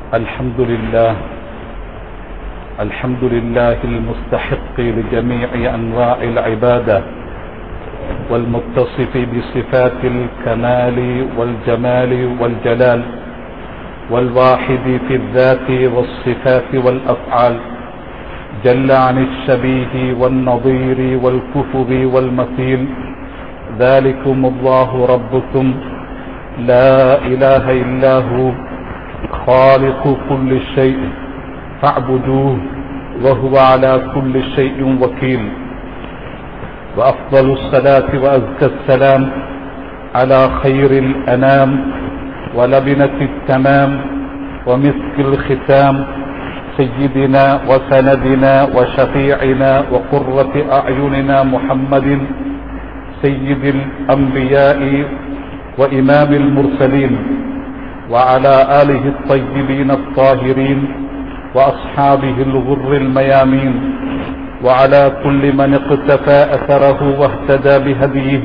الحمد لله الحمد لله المستحق لجميع أنواع العبادة والمتصف بصفات الكمال والجمال والجلال والواحد في الذات والصفات والأفعال جل عن الشبيه والنظير والكفر والمثيل ذلكم الله ربكم لا إله إلا هو خالق كل شيء فاعبدوه وهو على كل شيء وكيل وأفضل الصلاة وأزكى السلام على خير الأنام ولبنة التمام ومسك الختام سيدنا وسندنا وشفيعنا وقرة أعيننا محمد سيد الأنبياء وإمام المرسلين وعلى آله الطيبين الطاهرين وأصحابه الغر الميامين وعلى كل من اقتفى أثره واهتدى بهديه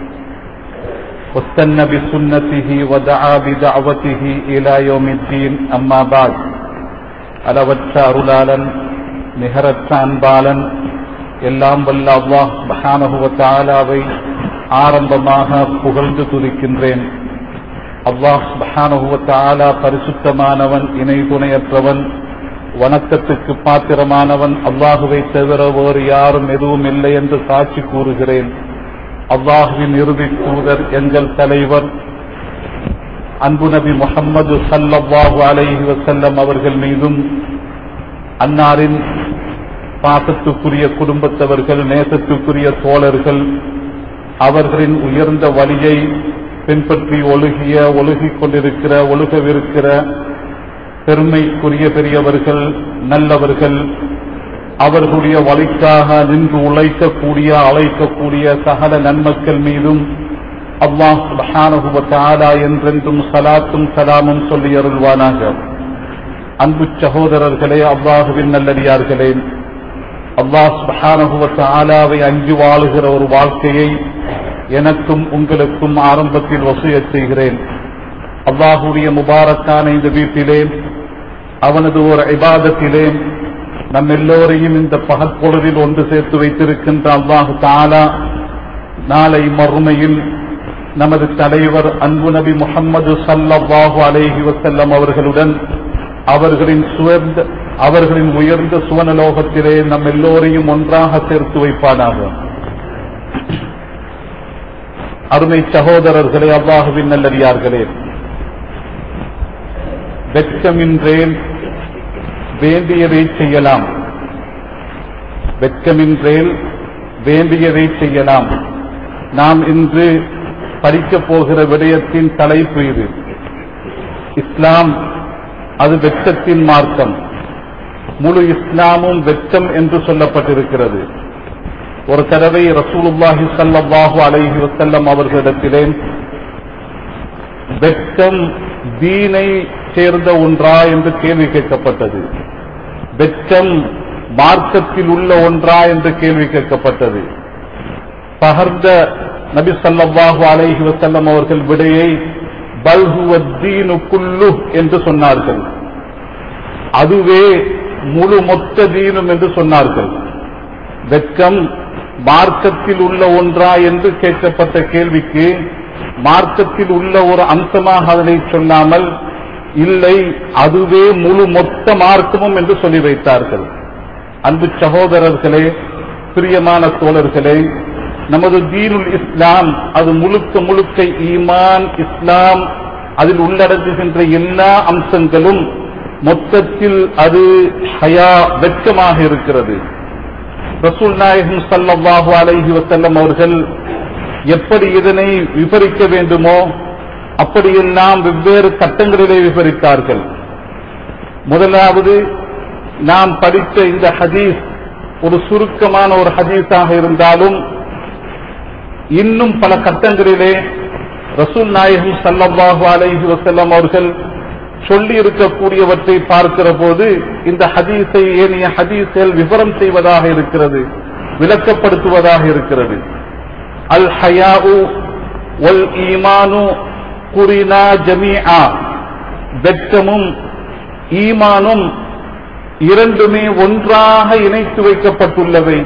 واستنى بسنته ودعا بدعوته إلى يوم الدين أما بعد அளவற்ற அருளாளன் நிகரற்ற அன்பாளன் எல்லாம் வல்ல அல்லாஹ் பஹானகுவ தாலாவை ஆரம்பமாக புகழ்ந்து துதிக்கின்றேன் அல்லாஹ் பஹானகுவ தாலா பரிசுத்தமானவன் இணை துணையற்றவன் வணக்கத்துக்கு பாத்திரமானவன் அல்லாஹுவை தவிர வேறு யாரும் எதுவும் இல்லை என்று சாட்சி கூறுகிறேன் அல்லாஹுவின் இறுதி தூதர் எங்கள் தலைவர் அன்பு நபி முகம்மது சல்லல்லாஹு அலைஹி வசல்லம் அவர்கள் மீதும் அன்னாரின் பாசத்துக்குரிய குடும்பத்தவர்கள் நேசத்துக்குரிய தோழர்கள் அவர்களின் உயர்ந்த வழியை பின்பற்றி ஒழுகிய ஒழுகிக் கொண்டிருக்கிற ஒழுகவிருக்கிற பெருமைக்குரிய பெரியவர்கள் நல்லவர்கள் அவர்களுடைய வழிக்காக நின்று உழைக்கக்கூடிய அழைக்கக்கூடிய சகல நன்மக்கள் மீதும் அல்லாஹ் சுபஹானஹுவ தஆலா என்றென்றும் சலாத்தும் சலாமும் சொல்லி அருள்வானாக அன்பு சகோதரர்களே அல்லாஹுவின் நல்லடியார்களே அல்லாஹ் சுபஹானஹுவ தஆலாவை அஞ்சு வாழுகிற ஒரு வாழ்க்கையை எனக்கும் உங்களுக்கும் ஆரம்பத்தில் வசூயச் செய்கிறேன் அல்லாஹுடைய முபாரக்கான இந்த வீட்டிலே அவனது ஒரு இபாதத்திலே நம் எல்லோரையும் இந்த பகற்பொழுதில் ஒன்று சேர்த்து வைத்திருக்கின்ற அல்லாஹு தாலா நாளை மறுமையில் நமது தலைவர் அன்பு நபி முகம்மது சல்லாஹு அலேஹி வசல்லம் அவர்களுடன் அவர்களின் சுவர்ந்த அவர்களின் உயர்ந்த சுவனலோகத்திலே நம் எல்லோரையும் ஒன்றாக சேர்த்து வைப்பானாக அருமை சகோதரர்களே அல்லாஹுவின் நல்லடியார்களே வெட்கமின்றேன் வேண்டியதை செய்யலாம் வெட்கமின்றேல் வேண்டியதை செய்யலாம் நாம் இன்று படிக்கப் போகிற விடயத்தின் தலைப்பு இது இஸ்லாம் அது வெட்கத்தின் மார்க்கம் முழு இஸ்லாமும் வெட்கம் என்று சொல்லப்பட்டிருக்கிறது ஒரு தடவை ரசூலுல்லாஹி சல்லாஹு அலைஹி வசல்லம் அவர்களிடத்திலே வெட்கம் தீனை சேர்ந்த ஒன்றா என்று கேள்வி கேட்கப்பட்டது வெட்கம் மார்க்கத்தில் உள்ள ஒன்றா என்று கேள்வி கேட்கப்பட்டது பகர்ந்த நபி சல்லாஹு அலைஹி வசல்லம் அவர்கள் விடையை பல்ஹுவத்தீனு குல்லு என்று சொன்னார்கள் அதுவே முழு மொத்த தீனும் என்று சொன்னார்கள் வெட்கம் மார்க்கத்தில் உள்ள ஒன்றா என்று கேட்கப்பட்ட கேள்விக்கு மார்க்கத்தில் உள்ள ஒரு அம்சமாக அதனை சொல்லாமல் இல்லை அதுவே முழு மொத்த மார்க்கமும் என்று சொல்லி வைத்தார்கள் அன்பு சகோதரர்களே பிரியமான தோழர்களே நமது தீனுல் இஸ்லாம் அது முழுக்க முழுக்க ஈமான் இஸ்லாம் அதில் உள்ளடங்குகின்ற எல்லா அம்சங்களும் மொத்தத்தில் அது ஹயா வெட்கமாக இருக்கிறது ரசூல் நாயகம் சல்லாஹு அலைஹி வசல்லம் அவர்கள் எப்படி இதனை விவரிக்க வேண்டுமோ அப்படியெல்லாம் வெவ்வேறு கட்டங்களிலே விவரித்தார்கள் முதலாவது நாம் படித்த இந்த ஹதீஸ் ஒரு சுருக்கமான ஒரு ஹதீஸாக இருந்தாலும் இன்னும் பல கட்டங்களிலே ரசூல் நாயகம் சல்லல்லாஹு அலைஹி வசல்லம் அவர்கள் சொல்லி இருக்கக்கூடியவற்றை பார்க்கிற போது இந்த ஹதீஸை ஏனைய ஹதீஸ்கள் விவரம் செய்வதாக இருக்கிறது விளக்கப்படுத்துவதாக இருக்கிறது அல் ஹயாஉ ஒல் ஈமானு குரினா ஜமீஆ வெட்கமும் ஈமானும் இரண்டுமே ஒன்றாக இணைத்து வைக்கப்பட்டுள்ளவை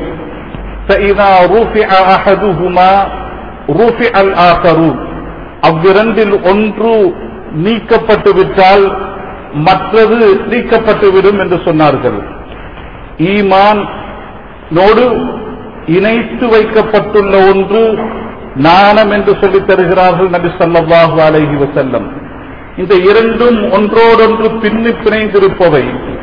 فإذا رفع أحدهما رفع الآخر அவ்விரண்டில் ஒன்று நீக்கப்பட்டு விட்டால் மற்றது நீக்கப்பட்டுவிடும் என்று சொன்னார்கள் ஈமான் நோடு இணைத்து வைக்கப்பட்டுள்ள ஒன்று நாணம் என்று சொல்லித் தருகிறார்கள் நபி ஸல்லல்லாஹு அலைஹி வஸல்லம் இந்த இரண்டும் ஒன்றோடொன்று பின்னி பிணைந்திருப்பவை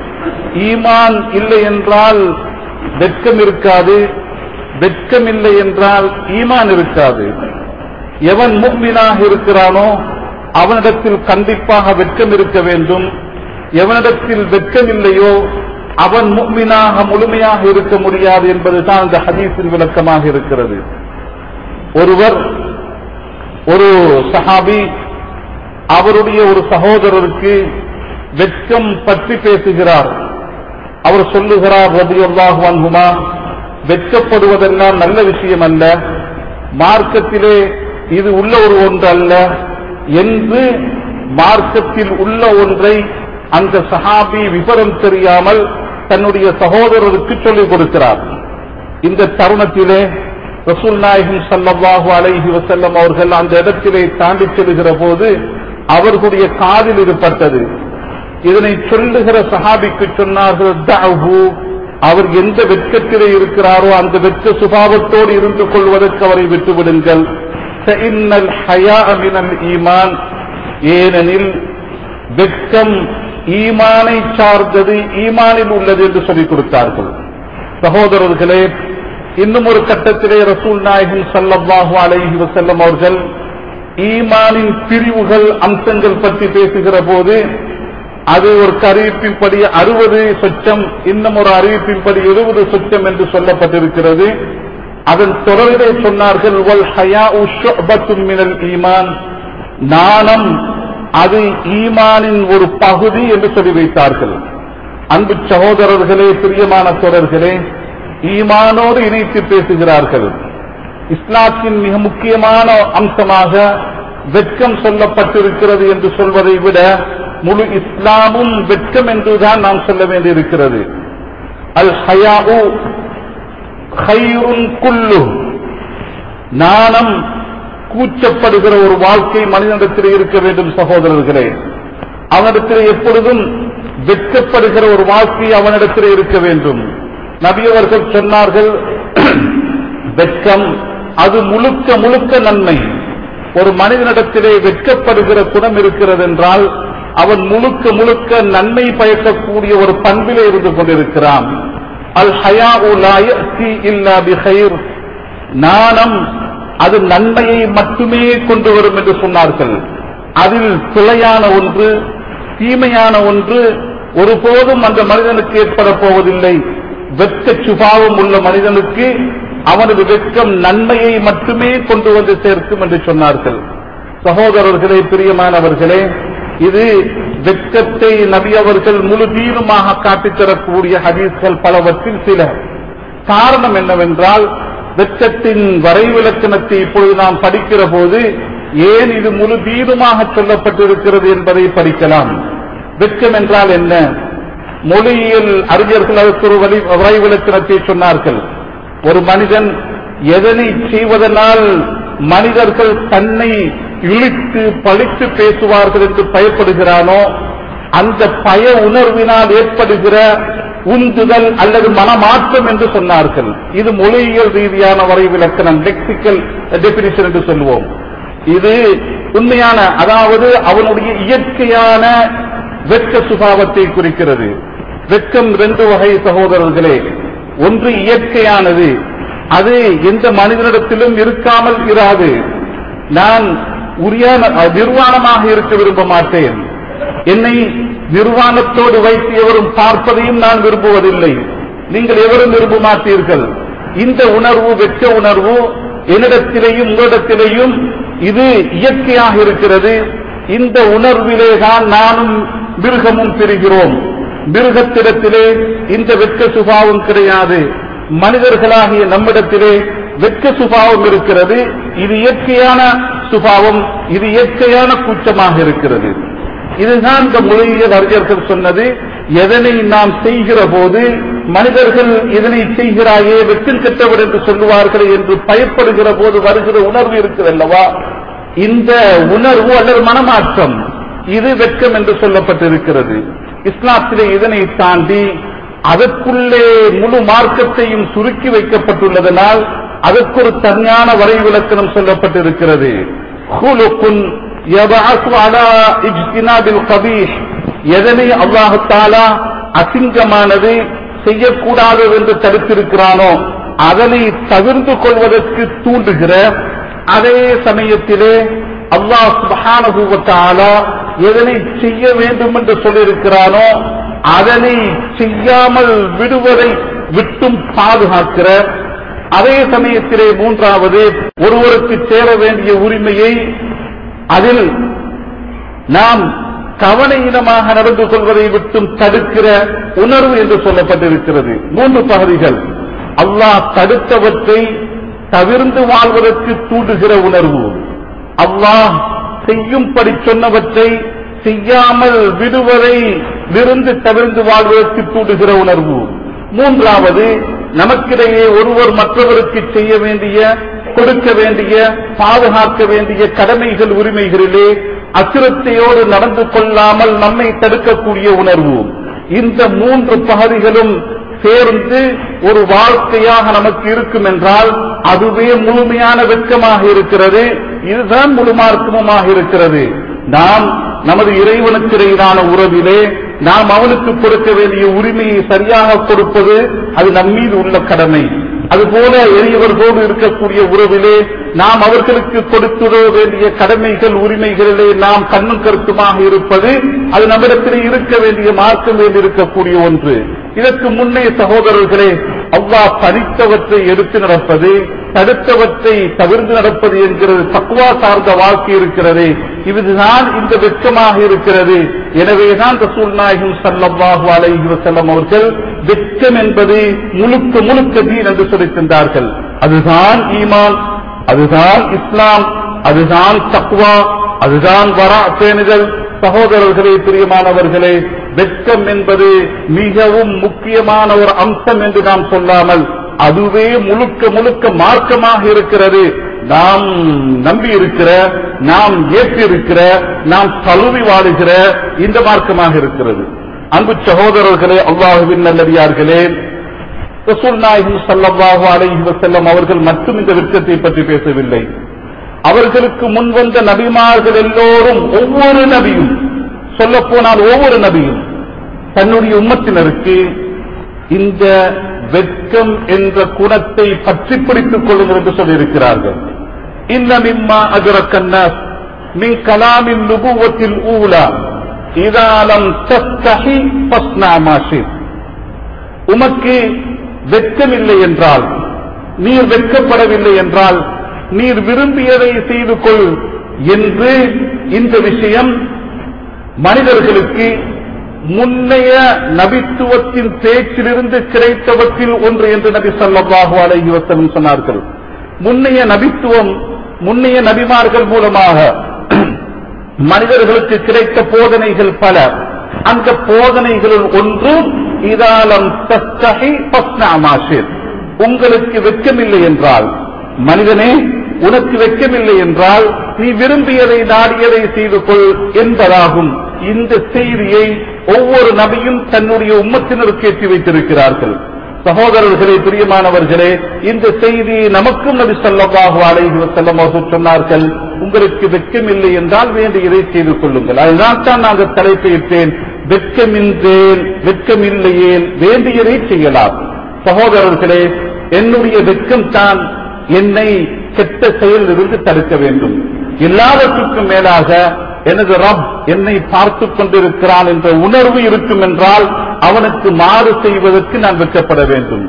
ஈமான் இல்லை என்றால் வெட்கம் இருக்காது வெட்கம் இல்லை என்றால் ஈமான் இருக்காது எவன் முக்மினாக இருக்கிறானோ அவனிடத்தில் கண்டிப்பாக வெட்கம் இருக்க வேண்டும் எவனிடத்தில் வெட்கம் இல்லையோ அவன் முக்மினாக முழுமையாக இருக்க முடியாது என்பதுதான் இந்த ஹதீஸின் விளக்கமாக இருக்கிறது ஒருவர் ஒரு சஹாபி அவருடைய ஒரு சகோதரருக்கு வெட்கம் பற்றி பேசுகிறார் அவர் சொல்லுகிறார் ரபியுல்லாஹு அன்ஹுமா வெட்கப்படுவதெல்லாம் நல்ல விஷயம் அல்ல மார்க்கத்திலே இது உள்ள ஒரு ஒன்று அல்ல என்று மார்க்கத்தில் உள்ள ஒன்றை அந்த சஹாபி விவரம் தெரியாமல் தன்னுடைய சகோதரருக்கு சொல்லிக் கொடுக்கிறார் இந்த தருணத்திலே ரசூல் நாயகம் ஸல்லல்லாஹு அலைஹி வஸல்லம் அவர்கள் அந்த இடத்திலே தாண்டி செல்கிற போது அவர்களுடைய காதில் இருப்பட்டது இதனை சொல்லுகிற சஹாபிக்கு சொன்னார்கள் தஅஹு அவர் எந்த வெட்கத்திலே இருக்கிறாரோ அந்த வெட்க சுபாவத்தோடு இருந்து கொள்வதற்கு அவரை விட்டுவிடுங்கள் ஃபஇன்னல் ஹயாஅ மினல் ஈமான் ஏனெனில் வெட்கம் ஈமானை சார்ந்தது ஈமானில் உள்ளது என்று சொல்லிக் கொடுத்தார்கள் சகோதரர்களே இன்னும் ஒரு கட்டத்திலே ரசூல் நாயகம் ஸல்லல்லாஹு அலைஹி வஸல்லம் அவர்கள் ஈமானின் பிரிவுகள் அம்சங்கள் பற்றி பேசுகிற போது அது ஒரு அறிவிப்பின்படி அறுபது சொச்சம் இன்னும் ஒரு அறிவிப்பின்படி எழுபது சொச்சம் என்று சொல்லப்பட்டிருக்கிறது அதன் தொடரிலே சொன்னார்கள் வல் ஹயாஉ ஷுஅபத்தும் மினல் ஈமான் நாணம் அது ஈமானின் ஒரு பகுதி என்று சொல்லி வைத்தார்கள் அன்பு சகோதரர்களே பிரியமான தொடர்களே ஈமானோடு இணைத்து பேசுகிறார்கள் இஸ்லாத்தின் மிக முக்கியமான அம்சமாக வெட்கம் சொல்லப்பட்டிருக்கிறது என்று சொல்வதை விட முழு இஸ்லாமும் வெட்கம் என்றுதான் நாம் சொல்ல வேண்டியிருக்கிறது அல் ஹயாஉ ஹைருன் குல்லு நாணம் கூச்சப்படுகிற ஒரு வாழ்க்கை மனிதனிடத்தில் இருக்க வேண்டும் சகோதரர்களே அவனிடத்தில் எப்பொழுதும் வெட்கப்படுகிற ஒரு வாழ்க்கை அவனிடத்தில் இருக்க வேண்டும் நபியவர்கள் சொன்னார்கள் வெட்கம் அது முழுக்க முழுக்க நன்மை ஒரு மனிதனிடத்திலே வெட்கப்படுகிற குணம் இருக்கிறது என்றால் அவன் முழுக்க முழுக்க நன்மை பயக்கக்கூடிய ஒரு பண்பிலே இருந்து கொண்டிருக்கிறான் அல் ஹயா இல்லா பிஹைர் நாணம் அது நன்மையை மட்டுமே கொண்டு வரும் என்று சொன்னார்கள் அதில் பிழையான ஒன்று தீமையான ஒன்று ஒருபோதும் அந்த மனிதனுக்கு ஏற்பட போவதில்லை வெட்க சுபாவம் உள்ள மனிதனுக்கு அவனது வெட்கம் நன்மையை மட்டுமே கொண்டு வந்து சேர்க்கும் என்று சொன்னார்கள் சகோதரர்களே பிரியமானவர்களே இது வெட்கத்தை நபி அவர்கள் முழு தீருமாக காட்டித் தரக்கூடிய ஹதீஸ்கள் பலவற்றில் சில காரணம் என்னவென்றால் வெட்கத்தின் வரைவிலக்கணத்தை இப்பொழுது நாம் படிக்கிற போது ஏன் இது முழு தீருமாக சொல்லப்பட்டிருக்கிறது என்பதை படிக்கலாம் வெட்கம் என்றால் என்ன மொழியியல் அறிஞர்கள் அதற்கு ஒரு வழி வரைவிலக்கணத்தை சொன்னார்கள் ஒரு மனிதன் எதனை செய்வதனால் மனிதர்கள் தன்னை இழித்து பழித்து பேசுவார்கள் என்று பயப்படுகிறானோ அந்த பய உணர்வினால் ஏற்படுகிற உந்துதல் அல்லது மனமாற்றம் என்று சொன்னார்கள் இது மொழியியல் ரீதியான வரைவிலக்கணம் லெக்சிக்கல் டெபினிஷன் என்று சொல்லுவோம் இது உண்மையான அதாவது அவனுடைய இயற்கையான வெட்க சுபாவத்தை குறிக்கிறது வெட்கம் ரெண்டு வகை சகோதரர்களே ஒன்று இயற்கையானது அது எந்த மனிதனிடத்திலும் இருக்காமல் இராது நான் உரியான நிர்வாணமாக இருக்க விரும்ப மாட்டேன் என்னை நிர்வாணத்தோடு வைத்து எவரும் பார்ப்பதையும் நான் விரும்புவதில்லை நீங்கள் எவரும் விரும்ப மாட்டீர்கள் இந்த உணர்வு வெட்க உணர்வு என்னிடத்திலேயும் உங்களிடத்திலேயும் இது இயற்கையாக இருக்கிறது இந்த உணர்விலே தான் நானும் மிருகமும் பெறுகிறோம் மிருகத்திடத்திலே இந்த வெட்க சுபாவம் கிடையாது மனிதர்களாகிய நம்மிடத்திலே வெட்க சுபாவம் இருக்கிறது இது இயற்கையான சுபாவம் இது இயற்கையான கூச்சமாக இருக்கிறது இதுதான் இந்த மொழியியல் அறிஞர்கள் சொன்னது எதனை நாம் செய்கிற போது மனிதர்கள் இதனை செய்கிறாயே வெற்றில் கெட்டவர் என்று சொல்லுவார்கள் என்று பயப்படுகிற போது வருகிற உணர்வு இருக்குது அல்லவா இந்த உணர்வு அல்லது மனமாற்றம் இது வெட்கம் என்று சொல்லப்பட்டிருக்கிறது இஸ்லாத்திலே இதனை தாண்டி அதற்குள்ளே முழு மார்க்கத்தையும் சுருக்கி வைக்கப்பட்டுள்ளதனால் அதற்கு ஒரு தனியான வரைவிலக்கணம் சொல்லப்பட்டிருக்கிறது ஹுலுக்குன் யபஅஸு அலா இஜ்தினாபில் கபீஹ் எதனை அல்லாஹு தஆலா அசிங்கமானது செய்யக்கூடாது என்று தடுத்திருக்கிறானோ அதனை தவிர்த்து கொள்வதற்கு தூண்டுகிற அதே சமயத்திலே அல்லாஹ் சுப்ஹானஹு வ தஆலா எதனை செய்ய வேண்டும் என்று சொல்லியிருக்கிறானோ அதனை செய்யாமல் விடுவதை விட்டும் பாதுகாக்கிற அதே சமயத்திலே மூன்றாவது ஒருவருக்கு சேர வேண்டிய உரிமையை அதில் நாம் கவனையினமாக நடந்து கொள்வதை விட்டும் தடுக்கிற உணர்வு என்று சொல்லப்பட்டிருக்கிறது மூன்று பகுதிகள் அல்லாஹ் தடுத்தவற்றை தவிர்ந்து வாழ்வதற்கு தூண்டுகிற உணர்வு அல்லாஹ் செய்யும்படி சொன்னவற்றை செய்யாமல் விடுவதை விருந்து தவிர்ந்து வாழ்வதற்கு தூண்டுகிற உணர்வு மூன்றாவது நமக்கிடையே ஒருவர் மற்றவருக்கு செய்ய வேண்டிய கொடுக்க வேண்டிய பாதுகாக்க வேண்டிய கடமைகள் உரிமைகளிலே அச்சுறுத்தையோடு நடந்து கொள்ளாமல் நம்மை தடுக்கக்கூடிய உணர்வு இந்த மூன்று பகுதிகளும் சேர்ந்து ஒரு வாழ்க்கையாக நமக்கு இருக்கும் என்றால் அதுவே முழுமையான வெட்கமாக இருக்கிறது இதுதான் முழு மார்க்கமுமாக இருக்கிறது நாம் நமது இறைவனுக்கு இடையிலான உறவிலே நாம் அவனுக்கு கொடுக்க வேண்டிய உரிமையை சரியாக கொடுப்பது அது நம் மீது உள்ள கடமை அதுபோல எளியவர்களோடு இருக்கக்கூடிய உறவிலே நாம் அவர்களுக்கு கொடுத்துட வேண்டிய கடமைகள் உரிமைகளிலே நாம் கண்ணும் கருத்துமாக இருப்பது அது நம்மிடத்திலே இருக்க வேண்டிய மார்க்கம் வேண்டி இருக்கக்கூடிய ஒன்று இதற்கு முன்னே சகோதரர்களே அல்லாஹ் தனித்தவற்றை எடுத்து நடப்பது தடுத்தவற்றை தவிர்த்து நடப்பது என்கிறது தக்குவா சார்ந்த வாழ்க்கை இருக்கிறது இதுதான் இந்த வெட்கமாக இருக்கிறது எனவேதான் ரசூல் நாயகம் சல்லல்லாஹு அலைஹி வஸல்லம் அவர்கள் வெட்கம் என்பது முழுக்க முழுக்க தீன் என்று சொல்லித்தந்தார்கள் அதுதான் ஈமான் அதுதான் இஸ்லாம் அதுதான் தக்குவா அதுதான் வரா பேணுதல் சகோதரர்களே பிரியமானவர்களே வெட்கம் என்பது மிகவும் முக்கியமான ஒரு அம்சம் என்று நாம் சொல்லாமல் அதுவே முழுக்க முழுக்க மார்க்கமாக இருக்கிறது நாம் நம்பி இருக்கிற நாம் ஏற்றி இருக்கிற நாம் தழுவி வாழுகிற இந்த மார்க்கமாக இருக்கிறது அன்பு சகோதரர்களே அல்லாஹுவின் நல்லடியார்களே ரசூல் நாயகம் ஸல்லல்லாஹு அலைஹி வஸல்லம் அவர்கள் மட்டும் இந்த வெட்கத்தை பற்றி பேசவில்லை அவர்களுக்கு முன்வந்த நபிமார்கள் எல்லோரும் ஒவ்வொரு நபியும் சொல்ல போனால் ஒவ்வொரு நபியும் தன்னுடைய உம்மத்தினருக்கு இந்த வெட்கம் என்ற குணத்தை பற்றி பிடித்துக் கொள்ளுங்கள் என்று சொல்லியிருக்கிறார்கள் இன்ன மிம்மா அஜரக்கன்ன மின் கலாமின் நுபுவத்தில் ஊலா இதாலம் தஸ்தஹி ஃபஸ்னா மாஷித் உமக்கு வெட்கமில்லை என்றால் நீர் வெட்கப்படவில்லை என்றால் நீர் விரும்பியதை செய்து கொள் என்று இந்த விஷயம் மனிதர்களுக்கு முன்னைய நபித்துவத்தின் பேச்சிலிருந்து கிடைத்தவற்றில் ஒன்று என்று நபி ஸல்லல்லாஹு அலைஹி வஸல்லம் சொன்னார்கள் முன்னைய நபித்துவம் முன்னைய நபிமார்கள் மூலமாக மனிதர்களுக்கு கிடைத்த போதனைகள் பல அந்த போதனைகளில் ஒன்று இதாலம் தஸ்தஹி ஃபஸ்னா மாஷிர் உங்களுக்கு வெட்கமில்லை என்றால் மனிதனே உனக்கு வெட்கமில்லை என்றால் நீ விரும்பியதை நாடியதை செய்து கொள் என்பதாகும் இந்த செய்தியை ஒவ்வொரு நபியும் தன்னுடைய உம்மத்தினருக்கு ஏற்றி வைத்திருக்கிறார்கள் சகோதரர்களே பிரியமானவர்களே இந்த செய்தி நமக்கும் நபி ஸல்லல்லாஹு அலைஹி வஸல்லம் அவர்கள் சொன்னார்கள் உங்களுக்கு வெட்கமில்லை என்றால் வேண்டியதை செய்து கொள்ளுங்கள் அதுதான் தான் நான் தலைப்பையிட்டேன் வெட்கமின்றேன் வெட்கமில்லையேன் வேண்டியதை செய்யலாம் சகோதரர்களே என்னுடைய வெட்கம் தான் என்னை கெட்ட செயலில் இருந்து தடுக்க வேண்டும் எல்லாவற்றுக்கும் மேலாக எனது ரப் என்னை பார்த்துக் கொண்டிருக்கிறான் என்ற உணர்வு இருக்கும் என்றால் அவனுக்கு மாறு செய்வதற்கு நான் வெட்கப்பட வேண்டும்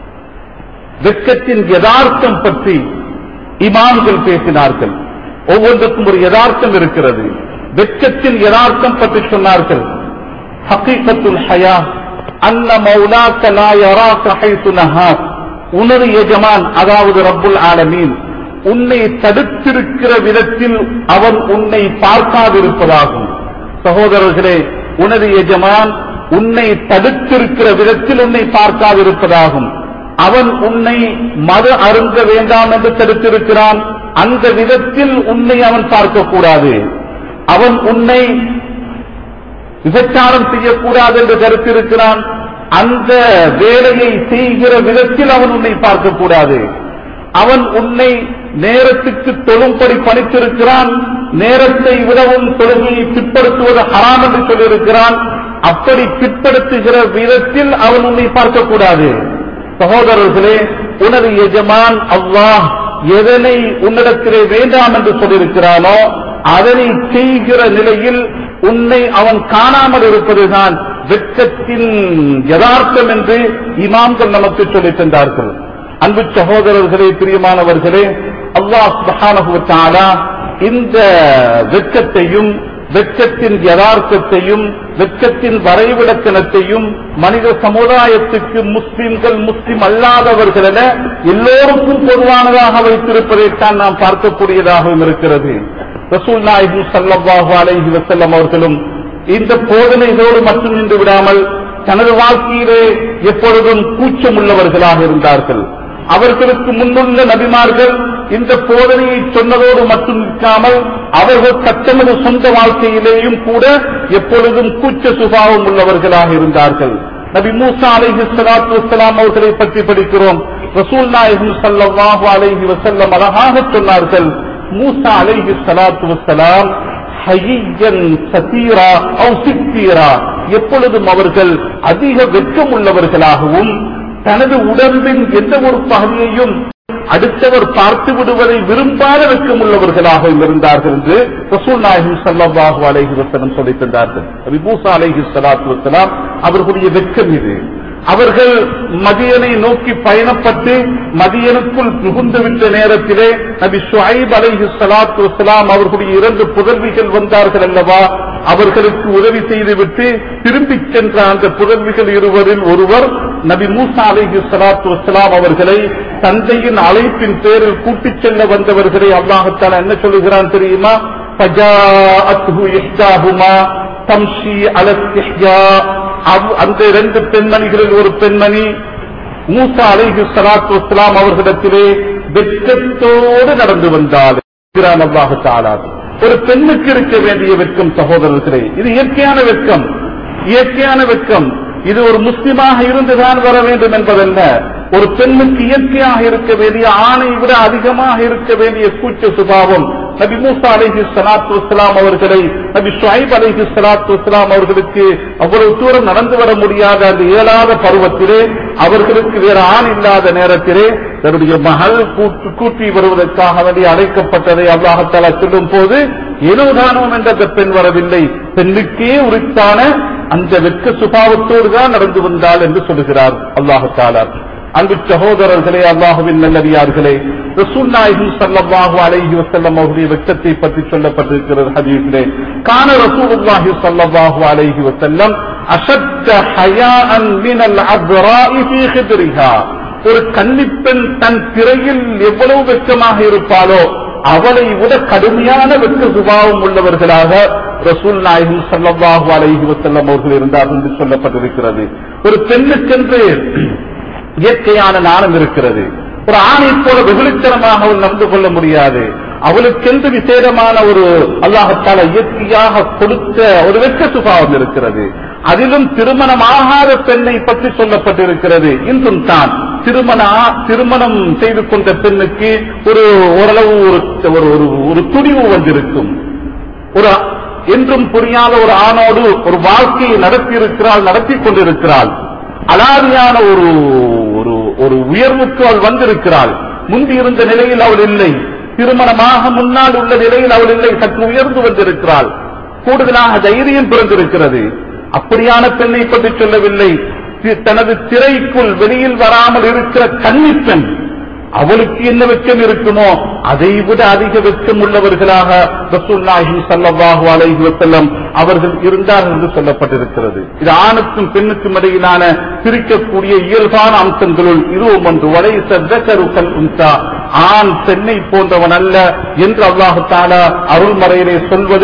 வெட்கத்தின் யதார்த்தம் பற்றி இமாம்கள் பேசினார்கள் ஒவ்வொன்றுக்கும் ஒரு யதார்த்தம் இருக்கிறது வெட்கத்தின் யதார்த்தம் பற்றி சொன்னார்கள் ஹகீகத்துல் ஹயா அன்ன மௌலாக்க லா யராக ஹைத்து நஹாக் உனது எஜமான் அதாவது ரப்புல் ஆலமீன் உன்னை தடுத்திருக்கிற விதத்தில் அவன் உன்னை பார்க்காதிருப்பதாகும் சகோதரர்களே உனது எஜமான் உன்னை தடுத்திருக்கிற விதத்தில் உன்னை பார்க்காதிருப்பதாகும் அவன் உன்னை மது அருந்த வேண்டாம் என்று தடுத்திருக்கிறான் அந்த விதத்தில் உன்னை அவன் பார்க்கக்கூடாது அவன் உன்னை விபச்சாரம் செய்யக்கூடாது என்று கருத்திருக்கிறான் அந்த வேலையை செய்கிற விதத்தில் அவன் உன்னை பார்க்கக்கூடாது அவன் உன்னை நேரத்துக்கு தொழும்படி பணித்திருக்கிறான் நேரத்தை விடவும் தொழுகையை பிற்படுத்துவது ஹராம் என்று சொல்லியிருக்கிறான் அப்படி பிற்படுத்துகிற விதத்தில் அவன் உன்னை பார்க்கக்கூடாது சகோதரர்களே உனது எஜமான் அல்லாஹ் எதனை உன்னிடத்திலே வேண்டாம் என்று சொல்லியிருக்கிறானோ அதனை செய்கிற நிலையில் உன்னை அவன் காணாமல் இருப்பதுதான் வெட்கத்தின் யதார்த்தம் என்று இமாம்கள் நமக்கு சொல்லித் தந்தார்கள் அன்பு சகோதரர்களே பிரியமானவர்களே அல்லாஹ் சுப்ஹானஹு வ தஆலா இந்த வெட்கத்தையும் வெட்கத்தின் யதார்த்தத்தையும் வெட்கத்தின் வரைவிலக்கணத்தையும் மனித சமுதாயத்துக்கு முஸ்லிம்கள் முஸ்லிம் அல்லாதவர்கள் என எல்லோருக்கும் பொதுவானதாக வைத்திருப்பதைத்தான் நாம் பார்க்கக்கூடியதாகவும் இருக்கிறது ரசூல் நாயகம் ஸல்லல்லாஹு அலைஹி வஸல்லம் அவர்களும் இந்த போதனைகளோடு மட்டும் நின்று விடாமல் தனது வாழ்க்கையிலே எப்பொழுதும் கூச்சம் உள்ளவர்களாக இருந்தார்கள் அவர்களுக்கு முன்னுள்ள நபிமார்கள் இந்த போதனையை சொன்னதோடு மட்டும் நிற்காமல் அவர்கள் தத்தமது சொந்த வாழ்க்கையிலேயும் கூட எப்பொழுதும் கூச்ச சுபாவம் உள்ளவர்களாக இருந்தார்கள் நபி மூசா அலைஹி ஸலாத்து வஸ்ஸலாம் அவர்களை பற்றி படிக்கிறோம் ரசூல் நாயகம் ஸல்லல்லாஹு அலைஹி வஸல்லம் அழகாக சொன்னார்கள் மூசா அலைஹி ஸலாத்து வஸ்ஸலாம் ஹையன் சதீரா அவு சித்தீரா எப்பொழுதும் அவர்கள் அதிக வெட்கம் உள்ளவர்களாகவும் தனது உடம்பின் எந்த ஒரு பகுதியையும் அடுத்தவர் பார்த்து விடுவதை விரும்பாத வெட்கம் உள்ளவர்களாகவும் இருந்தார்கள் என்று ரசூல் நாயகம் ஸல்லல்லாஹு அலைஹி வஸல்லம் சொல்லித் தந்தார்கள் நபி மூசா அலைஹி ஸலாத்து வஸலாம் அவர்களுடைய வெட்கம் இது அவர்கள் மதியனை நோக்கி பயணப்பட்டு மதியனுக்குள் புகுந்துவிட்ட நேரத்திலே நபி ஷுஐப் அலைஹி ஸலாத்து வஸலாம் அவர்களுடைய இரண்டு புதல்விகள் வந்தார்கள் அல்லவா அவர்களுக்கு உதவி செய்துவிட்டு திரும்பிச் சென்ற அந்த புதல்விகள் இருவரில் ஒருவர் நபி மூசா அலைஹி ஸலாத்து வஸலாம் அவர்களை தந்தையின் அழைப்பின் பேரில் கூட்டிச் செல்ல வந்தவர்களை அல்லாஹத்தால என்ன சொல்லுகிறான் தெரியுமா فجاءته إحداهما تمشي على استحياء அவ்- அந்த இரண்டு பெண்மணிகளில் ஒரு பெண்மணி மூசா அலைஹி ஸலாத்து வஸ்ஸலாம் அவர்களிடத்திலே வெட்கத்தோடு நடந்து வந்தாள் என்கிறான் அல்லாஹ் தஆலா. ஒரு பெண்ணுக்கு இருக்க வேண்டிய வெட்கம் சகோதரர்களே இது இயற்கையான வெட்கம் இயற்கையான வெட்கம் இது ஒரு முஸ்லிமாக இருந்துதான் வர வேண்டும் என்பதல்ல ஒரு பெண்ணுக்கு இயற்கையாக இருக்க வேண்டிய ஆணை விட அதிகமாக இருக்க வேண்டிய கூச்ச சுபாவம் நபி மூசா அலைஹி ஸலாத்து வஸ்ஸலாம் அவர்களை நபி ஷுஐப் அலைஹி ஸலாத்து வஸ்ஸலாம் அவர்களுக்கு அவ்வளவு தூரம் நடந்து வர முடியாத அந்த இயலாத பருவத்திலே அவர்களுக்கு வேற ஆண் இல்லாத நேரத்திலே தன்னுடைய மகள் கூட்டு கூட்டி வருவதற்காக வேண்டி அழைக்கப்பட்டதை அல்லாஹத்தாலா சொல்லும் போது ஏனோதானோம் என்ற அந்த பெண் வரவில்லை பெண்ணுக்கே உரித்தான அந்த வெட்க சுபாவத்தோடு தான் நடந்து வந்தாள் என்று சொல்லுகிறார் அல்லாஹத்தாலா அன்பு சகோதரர்களே அல்லாஹுவின் நல்லடியார்களே ரசூல் நாயகம் ஸல்லல்லாஹு அலைஹி வஸல்லம் அவருடைய வெட்கத்தை பற்றி சொல்லப்பட்டிருக்கிறது ஹதீஸிலே கான ரசூலுல்லாஹி ஸல்லல்லாஹு அலைஹி வஸல்லம் அஷத்த ஹயாஅன் மினல் அத்ராஇ ஃபீ ஹித்ரிஹா ஒரு கன்னிப்பெண் தன் திரையில் எவ்வளவு வெட்கமாக இருப்பாளோ அவளை விட கடுமையான வெட்க சுபாவம் உள்ளவர்களாக ரசூல் நாயகம் ஸல்லல்லாஹு அலைஹி வஸல்லம் அவர்கள் இருந்தார் என்று சொல்லப்பட்டிருக்கிறது ஒரு பெண்ணுக்கென்று இயற்கையான நாணம் இருக்கிறது ஒரு ஆணை போல வெகுளித்தனமாக அவள் நடந்து கொள்ள முடியாது அவளுக்கென்று விசேடமான ஒரு அல்லாஹத்தால இயற்கையாக கொடுத்த ஒரு வெட்க சுபாவம் இருக்கிறது அதிலும் திருமணமாகாத பெண்ணை பற்றி சொல்லப்பட்டிருக்கிறது இன்றும் தான் திருமண திருமணம் செய்து கொண்ட பெண்ணுக்கு ஒரு ஓரளவு ஒரு ஒரு ஒரு துணிவு வந்திருக்கும் ஒரு என்றும் புரியாத ஒரு ஆணோடு ஒரு வாழ்க்கையை நடத்தி இருக்கிறாள் நடத்தி கொண்டிருக்கிறாள் அலாதியான ஒரு ஒரு ஒரு உயர்வுக்கு அவள் வந்திருக்கிறாள் முந்தி இருந்த நிலையில் அவள் இல்லை திருமணமாக முன்னால் உள்ள நிலையில் அவள் இல்லை சற்று உயர்ந்து வந்திருக்கிறாள் கூடுதலாக தைரியம் பிறந்திருக்கிறது அப்படியான பெண்ணை பற்றி சொல்லவில்லை தி- தனது திரைக்குள் வெளியில் வராமல் இருக்கிற கன்னிப்பெண் அவளுக்கு என்ன வெட்கம் இருக்குமோ அதை விட அதிக வெட்கம் உள்ளவர்களாக ரசூல்லாஹி ஸல்லல்லாஹு அலைஹி வஸல்லம் அவர்கள் இருந்தார்கள் என்று சொல்லப்பட்டிருக்கிறது இது ஆணுக்கும் பெண்ணுக்கும் இடையிலான பிரிக்கக்கூடிய இயல்பான அம்சங்களுள் இதுவும் ஒன்று வலை சத்தகருக்கல் உண்டா ஆண் பெண்ணை போன்றவன் அல்ல என்று அல்லாஹு தாலா அருள்மறையிலே சொல்வதில்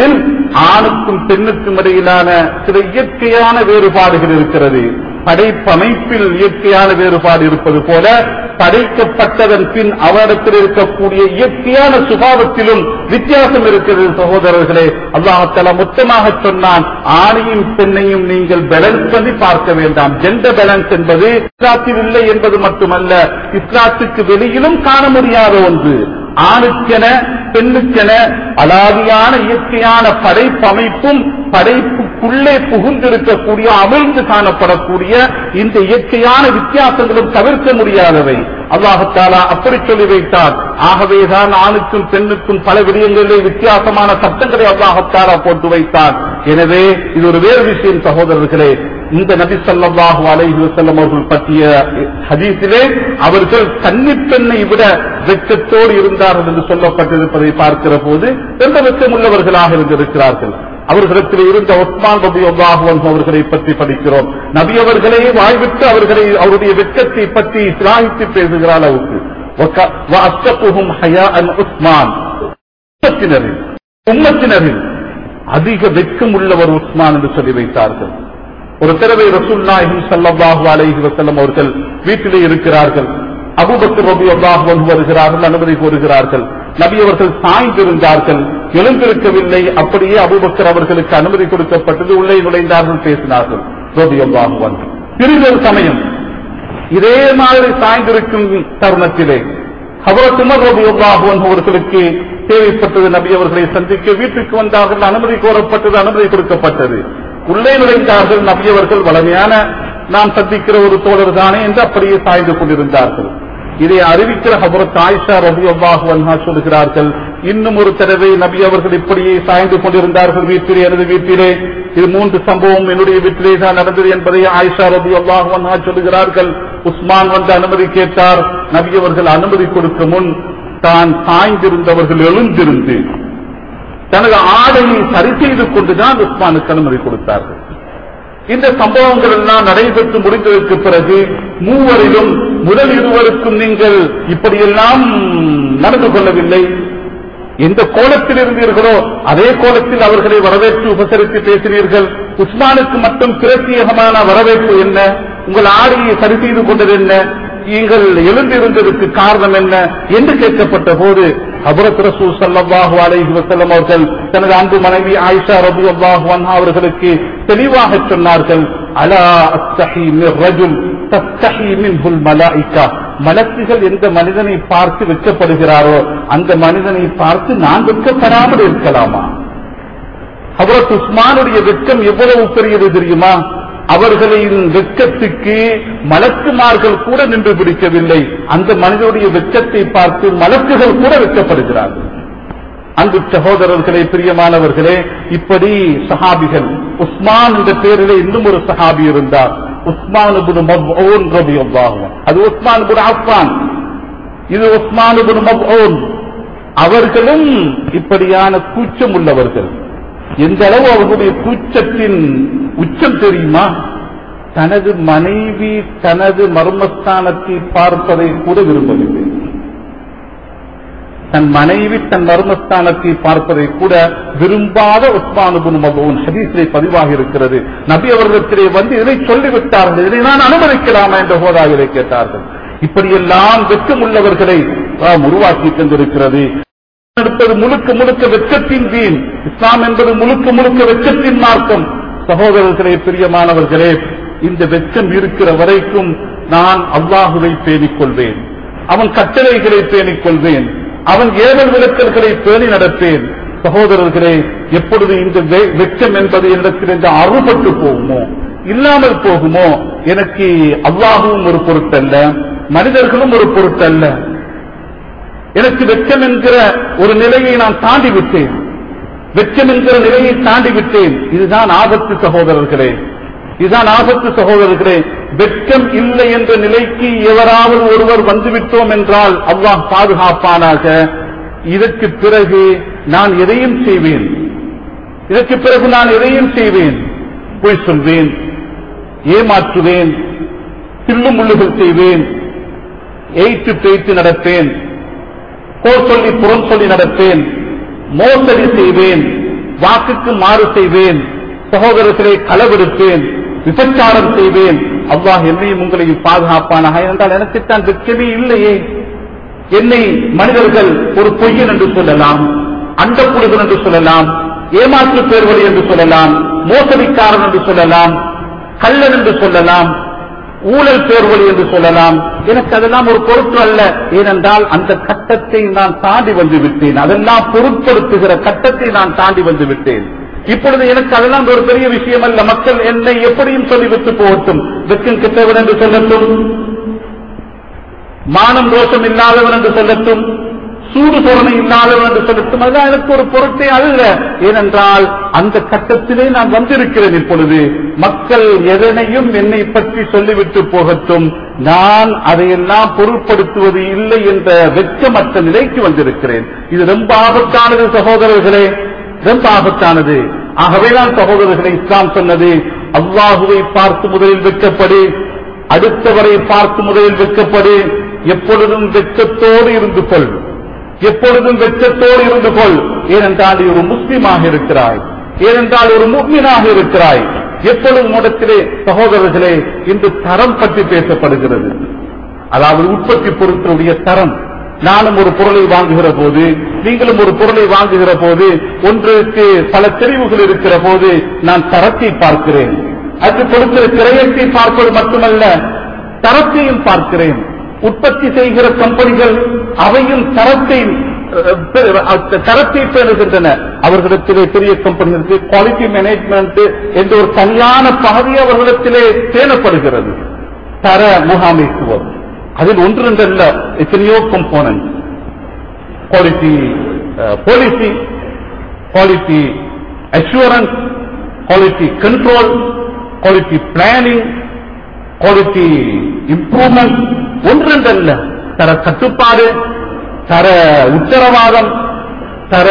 ஆணுக்கும் பெண்ணுக்கும் இடையிலான சில இயற்கையான வேறுபாடுகள் இருக்கிறது படைப்பமைப்பில் இயற்கையான வேறுபாடு இருப்பது போல படைக்கப்பட்டதன் பின் அவரிடத்தில் இருக்கக்கூடிய இயற்கையான சுபாவத்திலும் வித்தியாசம் இருக்கிறது சகோதரர்களே அல்லாஹால மொத்தமாக சொன்னான் ஆணையும் பெண்ணையும் நீங்கள் பேலன்ஸ் பண்ணி பார்க்க வேண்டாம் ஜெண்டர் பேலன்ஸ் என்பது இஸ்லாத்தில் இல்லை என்பது மட்டுமல்ல இஸ்லாத்துக்கு வெளியிலும் காண முடியாத ஒன்று ஆணுக்கென பெண்ணுக்கென அலாதியான இயற்கையான படைப்பமைப்பும் படைப்புக்குள்ளே புகுந்திருக்கக்கூடிய அமிழ்ந்து காணப்படக்கூடிய இந்த இயற்கையான வித்தியாசங்களும் தவிர்க்க முடியாதவை அல்லாஹத்தாலா அப்படி சொல்லி வைத்தார் ஆகவேதான் ஆணுக்கும் பெண்ணுக்கும் பல விடயங்களிலே வித்தியாசமான சட்டங்களை அல்லாஹத்தாலா போட்டு வைத்தார் எனவே இது ஒரு வேறு விஷயம் சகோதரர்களே இந்த நபி ஸல்லல்லாஹு அலைஹி வஸல்லம் அவர்கள் பற்றிய ஹதீஸிலே அவர்கள் கன்னிப் பெண்ணை விட வெட்கத்தோடு இருந்தார்கள் என்று சொல்லப்பட்டிருப்பதை பார்க்கிற போது எந்த வெட்கம் உள்ளவர்களாக இருந்திருக்கிறார்கள் அவர்களிடத்தில் இருந்த ஒஸ்மான் ரபி அல்லாஹுவன் அவர்களை பற்றி படிக்கிறோம் நபி அவர்களே வாய்விட்டு அவர்களை அவருடைய வெட்கத்தை பற்றி சிலாகித்து பேசுகிற அளவுக்கு வக்க- வஅஸ்தகுஹும் ஹயாஅன் உஸ்மான் உம்மத்தினரில் உம்மத்தினரில் அதிக வெட்கம் உள்ளவர் உஸ்மான் என்று சொல்லி வைத்தார்கள் ஒரு தடவை ரசூல் நாயகம் ஸல்லல்லாஹு அலைஹி வஸல்லம் அவர்கள் வீட்டிலே இருக்கிறார்கள் அபூபக்கர் ரலியல்லாஹு அன்ஹு வருகிறார்கள் அனுமதி கோருகிறார்கள் நபி அவர்கள் சாய்ந்திருந்தார்கள் எழுந்திருக்கவில்லை அப்படியே அபூபக்கர் அவர்களுக்கு அனுமதி கொடுக்கப்பட்டது உள்ளே நுழைந்தார்கள் பேசினார்கள் ரலியல்லாஹு அன்ஹு பிரிதொரு சமயம் இதே மாதிரி சாய்ந்திருக்கும் தருணத்திலே ஹபரத் உமர் ரலியல்லாஹு அன்ஹு அவர்களுக்கு தேவைப்பட்டது நபி அவர்களை சந்திக்க வீட்டுக்கு வந்தார்கள் அனுமதி கோரப்பட்டது அனுமதி கொடுக்கப்பட்டது உள்ளே நுழைந்தார்கள் நபி அவர்கள் வளமையான நாம் சந்திக்கிற ஒரு தோழர் தானே என்று அப்படியே சாய்ந்து கொண்டிருந்தார்கள் இதை அறிவிக்கிற ஹபரத் ஆயிஷா ரபி அல்லாஹு அன்ஹா சொல்கிறார்கள் இன்னும் ஒரு தடவை நபி அவர்கள் இப்படியே சாய்ந்து கொண்டிருந்தார்கள் வீட்டிலே எனது வீட்டிலே இது மூன்று சம்பவம் என்னுடைய வீட்டிலே தான் நடந்தது என்பதை ஆயிஷா ரபி அல்லாஹு அன்ஹா சொல்லுகிறார்கள் உஸ்மான் வந்து அனுமதி கேட்டார் நபி அவர்கள் அனுமதி கொடுக்க முன் தான் சாய்ந்திருந்தவர்கள் எழுந்திருந்து தனது ஆடையை சரி செய்து கொண்டுதான் உஸ்மானுக்கு அனுமதி கொடுத்தார்கள் இந்த சம்பவங்கள் எல்லாம் நடைபெற்று முடிந்ததற்கு பிறகு மூவரிலும் முதல் இருவருக்கும் நீங்கள் இப்படியெல்லாம் நடந்து கொள்ளவில்லை எந்த கோலத்தில் இருந்தீர்களோ அதே கோலத்தில் அவர்களை வரவேற்று உபசரித்து பேசினீர்கள் உஸ்மானுக்கு மட்டும் பிரத்யேகமான வரவேற்பு என்ன உங்கள் ஆடையை சரி செய்து கொண்டது என்ன நீங்கள் எழுந்திருந்ததற்கு காரணம் என்ன என்று கேட்கப்பட்ட போது ஹபரத் ரசூல் ஸல்லல்லாஹு அலைஹி வஸல்லம் அவர்கள் தனது அன்பு மனைவி ஆயிஷா ரலியல்லாஹு அன்ஹா அவர்களுக்கு தெளிவாக சொன்னார்கள் அலா அஸ்தஹி மிர் ரஜுல் தஸ்தஹி மின்ஹுல் மலாயிகா மலக்குகள் எந்த மனிதனை பார்த்து வெட்கப்படுகிறாரோ அந்த மனிதனை பார்த்து நான் வெட்கப்படாமல் இருக்கலாமா ஹபரத் உஸ்மானுடைய வெட்கம் எவ்வளவு பெரியது தெரியுமா அவர்களின் வெட்கத்துக்கு மலக்குமார்கள் கூட நின்று பிடிக்கவில்லை அந்த மனிதனுடைய வெட்கத்தை பார்த்து மலக்குகள் கூட வெட்கப்படுகிறார்கள் அன்பு சகோதரர்களே பிரியமானவர்களே இப்படி சஹாபிகள் உஸ்மான் என்ற பேரிலே இன்னும் ஒரு சஹாபி இருந்தார் உஸ்மான் இப்னு மப்ஊன் ரலியல்லாஹு அன்ஹு. அது உஸ்மான் இப்னு அஃபான் இது உஸ்மான் இப்னு மப்ஊன் அவர்களும் இப்படியான கூச்சம் உள்ளவர்கள் எந்த அளவு அவர்களுடைய கூச்சத்தின் உச்சம் தெரியுமா தனது மனைவி தனது மர்மஸ்தானத்தை பார்ப்பதை கூட விரும்பவில்லை தன் மனைவி தன் மர்மஸ்தானத்தை பார்ப்பதை கூட விரும்பாத உஸ்மானுபுன் மபூன் ஹதீஸிலே பதிவாக இருக்கிறது நபி அவர்களிடத்திலே வந்து இதை சொல்லிவிட்டார்கள் இதை நான் அனுமதிக்கலாமா என்ற போதாவிலே கேட்டார்கள் இப்படியெல்லாம் வெட்கம் உள்ளவர்களை நாம் உருவாக்கி தந்திருக்கிறது எடுப்பது முழுக்க முழுக்க வெட்கத்தின் வீண் இஸ்லாம் என்பது முழுக்க முழுக்க வெட்கத்தின் மார்க்கம் சகோதரர்களே பிரியமானவர்களே இந்த வெட்கம் இருக்கிற வரைக்கும் நான் அல்லாஹுவை பேணிக் கொள்வேன் அவன் கட்டளைகளை பேணிக் கொள்வேன் அவன் ஏவல் விளக்கல்களை பேணி நடப்பேன் சகோதரர்களே எப்பொழுது இந்த வெ- வெட்கம் என்பது என்னிடத்தில் இந்த அறுபட்டு போகுமோ இல்லாமல் போகுமோ எனக்கு அல்லாஹுவும் ஒரு பொருட்டல்ல மனிதர்களும் ஒரு பொருட்டல்ல எனக்கு வெட்கம் என்கிற ஒரு நிலையை நான் தாண்டி விட்டேன் வெட்கம் என்கிற நிலையை தாண்டி விட்டேன் இதுதான் ஆபத்து சகோதரர்களே இதுதான் ஆபத்து சகோதரர்களே வெட்கம் இல்லை என்ற நிலைக்கு எவராவது ஒருவர் வந்துவிட்டோம் என்றால் அல்லாஹ் பாதுகாப்பானாக இதற்கு பிறகு நான் எதையும் செய்வேன் இதற்கு பிறகு நான் எதையும் செய்வேன் பொய் சொல்வேன் ஏமாற்றுவேன் தில்லு முள்ளுகள் செய்வேன் எய்த்து பேய்த்து நடப்பேன் போர் சொல்லி புறம் சொல்லி நடப்பேன் மோசடி செய்வேன் வாக்குக்கு மாறு செய்வேன் சகோதரர்களை களவெடுப்பேன் விபச்சாரம் செய்வேன் அல்லாஹ் என்னையும் உங்களையும் பாதுகாப்பானாக என்றால் எனக்கு தான் வெட்கமே இல்லையே என்னை மனிதர்கள் ஒரு பொய்யன் என்று சொல்லலாம் அண்டப்புழுகன் என்று சொல்லலாம் ஏமாற்று பேர்வழி என்று சொல்லலாம் மோசடிக்காரன் என்று சொல்லலாம் கள்ளன் என்று சொல்லலாம் ஊழல் பேர்வழி என்று சொல்லலாம் எனக்கு அதெல்லாம் ஒரு பொருட்டு அல்ல ஏனென்றால் அந்த கட்டத்தை நான் தாண்டி வந்து விட்டேன் அதெல்லாம் பொருட்படுத்துகிற கட்டத்தை நான் தாண்டி வந்து விட்டேன் இப்பொழுது எனக்கு அதெல்லாம் ஒரு பெரிய விஷயம் அல்ல மக்கள் என்னை எப்படியும் சொல்லிவிட்டு போகட்டும் வெக்கம் கிட்டவன் என்று சொல்லட்டும் மானம் ரோஷம் இல்லாதவன் என்று சொல்லட்டும் சூடு சோழனை இல்லாதவன் என்று சொல்லட்டும் அதுதான் எனக்கு ஒரு பொருட்டே அல்ல ஏனென்றால் அந்த கட்டத்திலே நான் வந்திருக்கிறேன் இப்பொழுது மக்கள் எதனையும் என்னை பற்றி சொல்லிவிட்டு போகட்டும் நான் அதையெல்லாம் பொருட்படுத்துவது இல்லை என்ற வெட்கமற்ற நிலைக்கு வந்திருக்கிறேன் இது ரொம்ப ஆபத்தானது சகோதரர்களே ரொம்ப ஆபத்தானது ஆகவேதான் சகோதரர்களை இஸ்லாம் சொன்னது அல்லாஹுவை பார்த்து முதலில் வெட்கப்படு அடுத்தவரை பார்த்து முதலில் வெட்கப்படு எப்பொழுதும் வெட்கத்தோடு இருந்து கொள் எப்பொழுதும் வெட்கத்தோடு இருந்து கொள் ஏனென்றால் நீ ஒரு முஸ்லிமாக இருக்கிறாய் ஏனென்றால் ஒரு முக்மீனாக இருக்கிறாய் எப்பொழுதும் இடத்திலே சகோதரர்களே இன்று தரம் பற்றி பேசப்படுகிறது அதாவது உற்பத்தி பொருட்களுடைய தரம் நானும் ஒரு பொருளை வாங்குகிற போது நீங்களும் ஒரு பொருளை வாங்குகிற போது ஒன்றுக்கு பல தெரிவுகள் இருக்கிற போது நான் தரத்தை பார்க்கிறேன் அது கொடுக்கிற கிரயத்தை பார்ப்பது மட்டுமல்ல தரத்தையும் பார்க்கிறேன் உற்பத்தி செய்கிற கம்பெனிகள் அவையும் தரத்தை அஹ், பெ- அஹ், தரத்தை பேணுகின்றன அவர்களிடத்திலே பெரிய கம்பெனிகளுக்கு குவாலிட்டி மேனேஜ்மெண்ட் என்ற ஒரு கல்யாண பகுதி அவர்களிடத்திலே பேணப்படுகிறது தர முகாமைத்துவம் அதில் ஒன்று ரெண்டல்ல எத்தனையோ component quality policy quality assurance quality control quality planning quality improvement ஒன்று ரெண்டல்ல தர கட்டுப்பாடு தர உத்தரவாதம் தர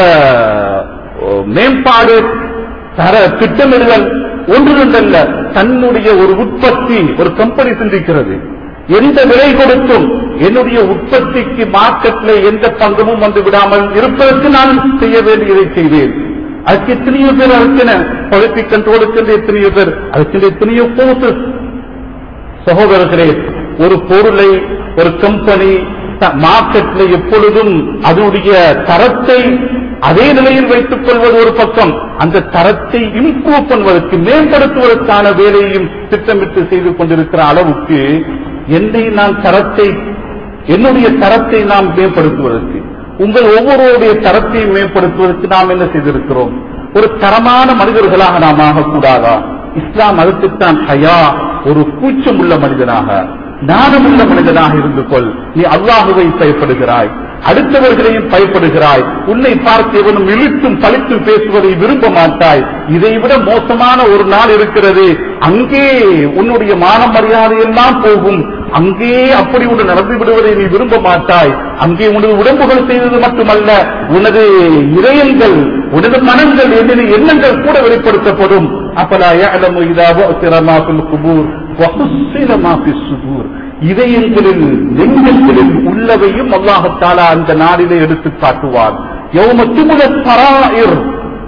ஓ, மேம்பாடு தர திட்டமிடுதல் ஒன்று ரெண்டல்ல தன்னுடைய ஒரு உற்பத்தி ஒரு கம்பெனி சிந்திக்கிறது எந்த விலை கொடுத்தும் என்னுடைய உற்பத்திக்கு மார்க்கெட்ல எந்த பங்கமும் வந்து விடாமல் இருப்பதற்கு நான் செய்ய வேண்டியதை செய்வேன் அதுக்கு எத்தனையோ பேர் அதுக்கென குவாலிட்டி கண்ட்ரோலுக்கு எத்தனையோ பேர் அதுக்கு எத்தனையோ கோர்சஸ் சகோதரர்களே ஒரு பொருளை ஒரு கம்பெனி மார்க்கெட்ல எப்பொழுதும் அதனுடைய தரத்தை அதே நிலையில் வைத்துக் கொள்வது ஒரு பக்கம் அந்த தரத்தை இம்ப்ரூவ் பண்ணுவதற்கு மேம்படுத்துவதற்கான வேலையும் திட்டமிட்டு செய்து கொண்டிருக்கிற அளவுக்கு என்னை நான் தரத்தை என்னுடைய தரத்தை நாம் மேம்படுத்துவதற்கு உங்கள் ஒவ்வொருவருடைய தரத்தையும் மேம்படுத்துவதற்கு நாம் என்ன செய்திருக்கிறோம் ஒரு தரமான மனிதர்களாக நாம் ஆகக்கூடாதா இஸ்லாம் அதுக்குத்தான் ஹயா ஒரு கூச்சம் உள்ள மனிதனாக நாணமுள்ள மனிதனாக இருந்து கொள் நீ அல்லாஹுவை பயப்படுகிறாய் அடுத்தவர்களையும் பயப்படுகிறாய் உன்னை பார்த்து எவனும் இழுத்தும் பழித்தும் பேசுவதை விரும்ப மாட்டாய் இதைவிட மோசமான ஒரு நாள் இருக்கிறது அங்கே உன்னுடைய மான மரியாதை எல்லாம் போகும் அங்கே அப்படி ஒன்று நடந்து விடுவதை நீ விரும்ப மாட்டாய் அங்கே உனது உடம்புகள் செய்தது மட்டுமல்ல உனது இதயங்கள் உனது மனங்கள் என்னுடைய எண்ணங்கள் கூட வெளிப்படுத்தப்படும் அப்பலா يعلم إذا بعثر ما في القبور وحصل ما في الصدور இதயங்களில் நெஞ்சங்களில் உள்ளவையும் அல்லாஹத்தாலா அந்த நாளிலே எடுத்து காட்டுவார் யௌம துமுல தராயிர்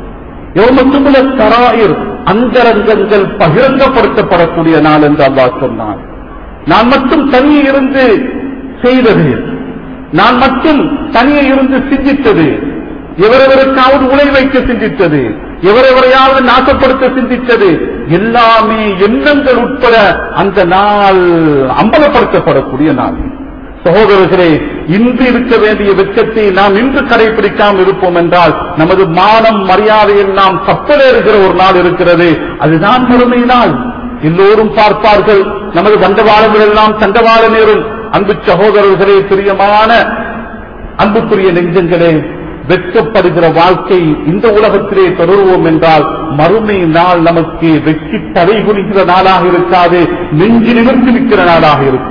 யௌம துமுல தராயிர் அந்தரங்கங்கள் பகிரங்கப்படுத்தப்படக்கூடிய நாள் என்று அல்லாஹ் சொன்னார் நான் மட்டும் தனியே இருந்து செய்தது நான் மட்டும் தனியே இருந்து சிந்தித்தது எவரெவருக்காவது உலை வைக்க சிந்தித்தது எவரெவரையாவது நாசப்படுத்த சிந்தித்தது எல்லாமே எண்ணங்கள் உட்பட அந்த நாள் அம்பலப்படுத்தப்படக்கூடிய நாள் சகோதரர்களே இன்று இருக்க வேண்டிய வெட்கத்தை நாம் இன்று கடைபிடிக்காமல் இருப்போம் என்றால் நமது மானம் மரியாதையில் நாம் கப்பலேறுகிற ஒரு நாள் இருக்கிறது அதுதான் மறுமை நாள் எல்லோரும் பார்ப்பார்கள் நமது தண்டவாளங்கள் எல்லாம் தண்டவாள நேரும் அன்பு சகோதரர்களே பிரியமான அன்புக்குரிய நெஞ்சங்களே வெட்கப்படுகிற வாழ்க்கை இந்த உலகத்திலே தொடருவோம் என்றால் மறுமை நாள் நமக்கு வெற்றி தலை குனிகிற நாளாக இருக்காது நெஞ்சு நிமிர்ந்து நிற்கிற நாளாக இருக்கும்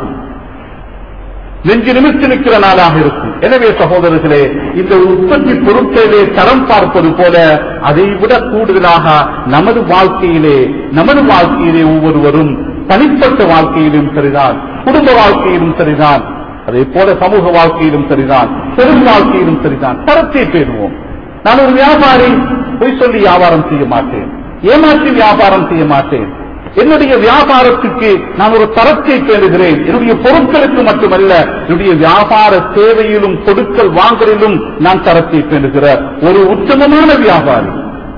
நெஞ்சு நிமிர்த்து நிற்கிற நாளாக இருக்கும் எனவே சகோதரர்களே இந்த உற்பத்தி பொருட்களிலே தரம் பார்ப்பது போல அதை விட கூடுதலாக நமது வாழ்க்கையிலே நமது வாழ்க்கையிலே ஒவ்வொருவரும் தனிப்பட்ட வாழ்க்கையிலும் சரிதான் குடும்ப வாழ்க்கையிலும் சரிதான் அதே போல சமூக வாழ்க்கையிலும் சரிதான் பெரும் வாழ்க்கையிலும் சரிதான் தரத்தை பேணுவோம் நான் ஒரு வியாபாரி பொய் சொல்லி வியாபாரம் செய்ய மாட்டேன் ஏமாற்றி வியாபாரம் செய்ய மாட்டேன் என்னுடைய வியாபாரத்துக்கு நான் ஒரு தரத்தை பேணுகிறேன் என்னுடைய பொருட்களுக்கு மட்டுமல்ல என்னுடைய வியாபார சேவையிலும் கொடுக்கல் வாங்கலிலும் நான் தரத்தை பேணுகிற ஒரு உத்தமமான வியாபாரி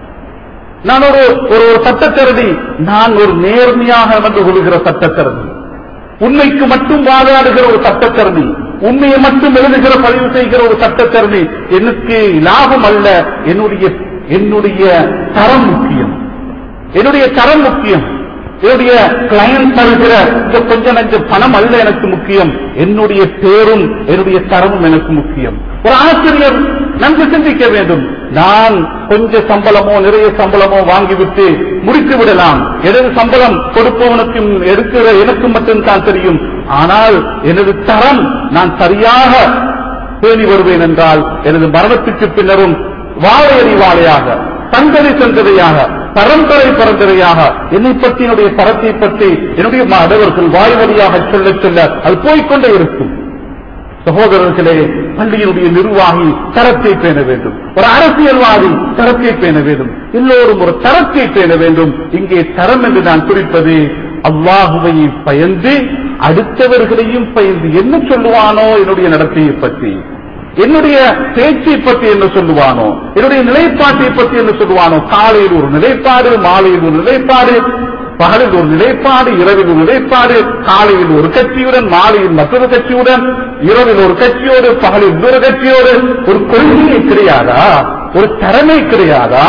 நான் ஒரு ஒரு ஒரு சட்டத்தரடி நான் ஒரு நேர்மையாக நடந்து கொள்கிற சட்டத்தரடி உண்மைக்கு மட்டும் வாதாடுகிற ஒரு சட்டத்தரணி உண்மையை மட்டும் எழுதுகிற பதிவு செய்கிற ஒரு சட்டத்தரணி எனக்கு லாபம் அல்ல என்னுடைய என்னுடைய தரம் முக்கியம் என்னுடைய தரம் முக்கியம் என்னுடைய கிளையன்ட் தருகிற இந்த கொஞ்ச நஞ்ச பணம் அல்ல எனக்கு முக்கியம் என்னுடைய பேரும் என்னுடைய தரமும் எனக்கு முக்கியம் ஒரு ஆசிரியர் நன்கு சிந்திக்க வேண்டும் நான் கொஞ்ச சம்பளமோ நிறைய சம்பளமோ வாங்கிவிட்டு முடித்து விடலாம் எனது சம்பளம் கொடுப்பவனுக்கும் எடுக்கிற எனக்கும் மட்டும்தான் தெரியும் ஆனால் எனது தரம் நான் சரியாக பேணி வருவேன் என்றால் எனது மரணத்துக்கு பின்னரும் வாழையறி வாழையாக சந்ததி சந்ததியாக பரம்பரை பரம்பரையாக என்னை பற்றி என்னுடைய தரத்தை பற்றி என்னுடைய மாணவர்கள் வாய் வழியாக சொல்ல சொல்ல அது போய்க்கொண்டே இருக்கும் சகோதரர்களே பள்ளியினுடைய நிர்வாகி தரத்தை பேண வேண்டும் ஒரு அரசியல்வாதி தரத்தை பேண வேண்டும் எல்லோரும் ஒரு தரத்தை பேண வேண்டும் இங்கே தரம் என்று நான் குறிப்பது அல்லாஹுவை பயந்து அடுத்தவர்களையும் பயந்து என்ன சொல்லுவானோ என்னுடைய நடத்தையை பற்றி என்னுடைய பேச்சை பற்றி என்ன சொல்லுவானோ என்னுடைய நிலைப்பாட்டை பற்றி என்ன சொல்லுவானோ காலையில் ஒரு நிலைப்பாடு மாலையில் ஒரு நிலைப்பாடு பகலில் ஒரு நிலைப்பாடு இரவில் ஒரு நிலைப்பாடு காலையில் ஒரு கட்சியுடன் மாலையில் மற்றொரு கட்சியுடன் இரவில் ஒரு கட்சியோடு பகலில் இன்னொரு கட்சியோடு ஒரு கொள்கையை கிடையாதா ஒரு திறமை கிடையாதா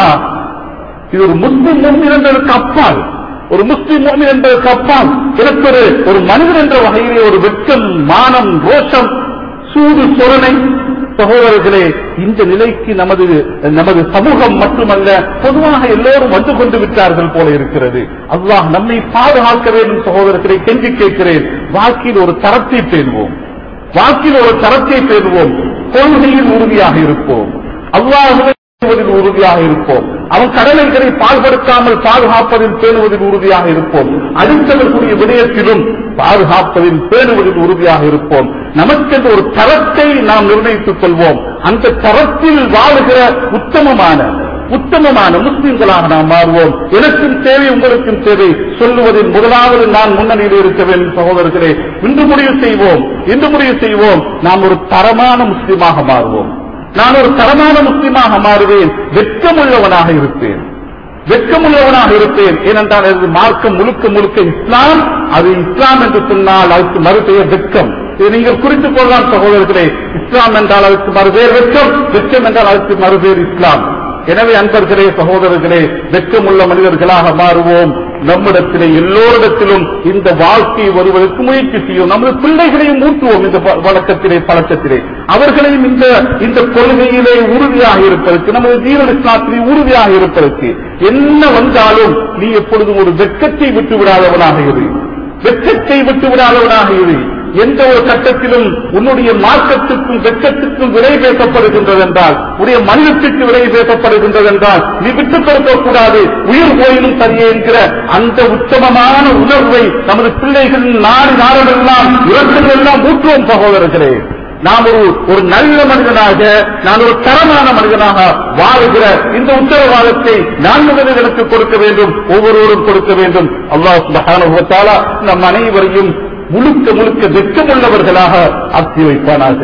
இது ஒரு முஸ்லிம் முஸ்லிம் என்பதற்கு அப்பால் ஒரு முஸ்லிம் முஸ்லிம் என்பதற்கு அப்பால் எனக்கு ஒரு ஒரு மனிதன் என்ற வகையிலே ஒரு வெட்கம் மானம் ரோஷம் சூடு சொரணை சகோதரர்களே இந்த நிலைக்கு நமது நமது சமூகம் மட்டுமல்ல பொதுவாக எல்லோரும் வந்து கொண்டு விட்டார்கள் போல இருக்கிறது அல்லாஹ் நம்மை பாதுகாக்க வேண்டும் சகோதரர்களை கெஞ்சி கேட்கிறேன் வாழ்க்கையில் ஒரு தரத்தை பேணுவோம் வாழ்க்கையில் ஒரு தரத்தை பேணுவோம் கொள்கையில் உறுதியாக இருப்போம் அல்லாஹுவை பேணுவதில் உறுதியாக இருப்போம் அவன் கடமைகளை பால்படுத்தாமல் பாதுகாப்பதில் பேணுவதில் உறுதியாக இருப்போம் அடுத்தவர்களுடைய விடயத்திலும் பாதுகாப்பதில் பேணுவதில் உறுதியாக இருப்போம் நமக்கென்று ஒரு தரத்தை நாம் நிர்ணயித்துக் கொள்வோம் அந்த தரத்தில் வாழுகிற உத்தமமான உத்தமமான முஸ்லிம்களாக நாம் மாறுவோம் எனக்கும் தேவை உங்களுக்கும் தேவை சொல்லுவதில் முதலாவது நான் முன்னணியில் இருக்க வேண்டும் சகோதரர்களே இன்று முடிவு செய்வோம் இன்று முடிவு செய்வோம் நாம் ஒரு தரமான முஸ்லிமாக மாறுவோம் நான் ஒரு தரமான முஸ்லிமாக மாறுவேன் வெட்கமுள்ளவனாக இருப்பேன் வெட்கமுள்ளவனாக இருப்பேன் ஏனென்றால் அது மார்க்கம் முழுக்க முழுக்க இஸ்லாம் அது இஸ்லாம் என்று சொன்னால் அதுக்கு மறுபெயர் வெட்கம் இதை நீங்கள் குறித்துக் கொள்ளலாம் சகோதரர்களே இஸ்லாம் என்றால் அதுக்கு மறுபேர் வெட்கம் வெட்கம் என்றால் அதுக்கு மறுபேர் இஸ்லாம் எனவே அன்பர்களே சகோதரர்களே வெட்கமுள்ள மனிதர்களாக மாறுவோம் நம்மிடத்திலே எல்லோரிடத்திலும் இந்த வாழ்க்கை வருவதற்கு முயற்சி செய்யும் நமது பிள்ளைகளையும் ஊற்றுவோம் இந்த ப- வழக்கத்திலே பழக்கத்திலே அவர்களையும் இந்த இந்த கொள்கையிலே உறுதியாக இருப்பதற்கு நமது ஜீவன இஸ்லாத்திலே உறுதியாக இருப்பதற்கு என்ன வந்தாலும் நீ எப்பொழுதும் ஒரு வெட்கத்தை விட்டு விடாதவனாக இரு வெட்கத்தை விட்டு விடாதவனாக இரு எந்த ஒரு கட்டத்திலும் உன்னுடைய மார்க்கத்துக்கும் வெட்கத்துக்கும் விலை பேசப்படுகின்றது என்றால் உடைய மனிதத்துக்கு விலை பேசப்படுகின்றது என்றால் நீ விட்டுக் கொடுக்கக் கூடாது உயிர் போயினும் சரியே என்கிற அந்த உத்தமமான உணர்வை நமது பிள்ளைகள் நாடு நாடுகளெல்லாம் இவர்களெல்லாம் ஊற்றுவோம் சகோதரர்களே நாம் ஒரு ஒரு நல்ல மனிதனாக நான் ஒரு தரமான மனிதனாக வாழுகிற இந்த உத்தரவாதத்தை நான் முதலில் எனக்கு கொடுக்க வேண்டும் ஒவ்வொருவரும் கொடுக்க வேண்டும் அல்லாஹ் சுப்ஹானஹு வ தஆலா நம் அனைவரையும் முழுக்க முழுக்க வெட்கமுள்ளவர்களாக ஆக்கி வைப்பானாக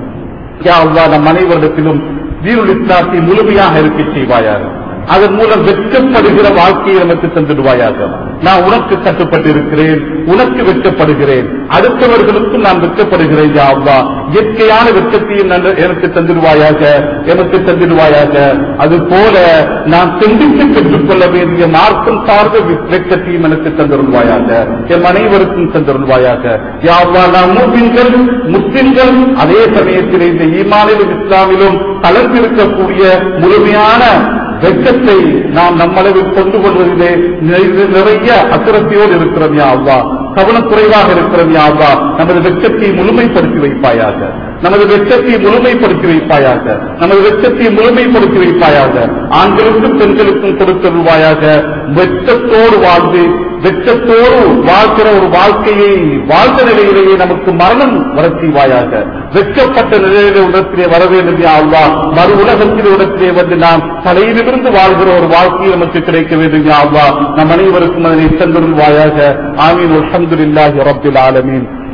யா அல்லாஹ் நம் அனைவரிடத்திலும் தீனுல் இஸ்லாத்தை முழுமையாக இருக்க செய்வாயாக அதன் மூலம் வெட்கப்படுகிற வாழ்க்கையை நமக்கு தந்துடுவாயாக நான் உனக்கு கட்டுப்பட்டிருக்கிறேன் உனக்கு வெட்கப்படுகிறேன் அடுத்தவர்களுக்கும் நான் வெட்கப்படுகிறேன் யா அல்லாஹ் இயற்கையான வெட்கத்தையும் நன்று- எனக்கு தந்துடுவாயாக எனக்கு தந்துடுவாயாக அது போல நான் சிந்தித்து பெற்றுக் கொள்ள வேண்டிய மார்க்கம் சார்ந்த வெ- வெட்கத்தையும் எனக்கு தந்துருவாயாக என் அனைவருக்கும் தந்துருவாயாக யா அல்லாஹ் நாம் மூமின்கள் முஸ்லிம்கள் அதே சமயத்தில் இந்த ஈமானிலும் இஸ்லாமிலும் கலந்திருக்கக்கூடிய முழுமையான வெட்கத்தை நாம் நம்மளவில் கொண்டு கொள்வதிலே நிறை- நிறைய அக்கிரத்தையோடு இருக்கிறோம் யா அல்லா கவனக்குறைவாக இருக்கிறோம் யா அல்லா நமது வெட்கத்தை முழுமைப்படுத்தி வைப்பாயாக நமது வெட்கத்தை முழுமைப்படுத்தி வைப்பாயாக நமது வெட்கத்தை முழுமைப்படுத்தி வைப்பாயாக ஆண்களுக்கும் பெண்களுக்கும் கொடுத்தருள்வாயாக வெட்கத்தோடு வாழ்ந்து வெட்கத்தோடு வாழ்க்கிற ஒரு வாழ்க்கையை வாழ்ந்த நிலையிலேயே நமக்கு மரணம் வரச் செய்வாயாக வெட்கப்பட்ட நிலையிலே உலகத்திலே வர வேண்டும் யா அல்லாஹ் மறு உலகத்திலே உலகத்திலே வந்து நாம் தலையிலிருந்து வாழ்கிற ஒரு வாழ்க்கை நமக்கு கிடைக்க வேண்டும் யா அல்லாஹ் நம் அனைவருக்கும் அதனை தந்தருள்வாயாக ஆமீன் அல்ஹம்துலில்லாஹி ரப்பில் ஆலமீன்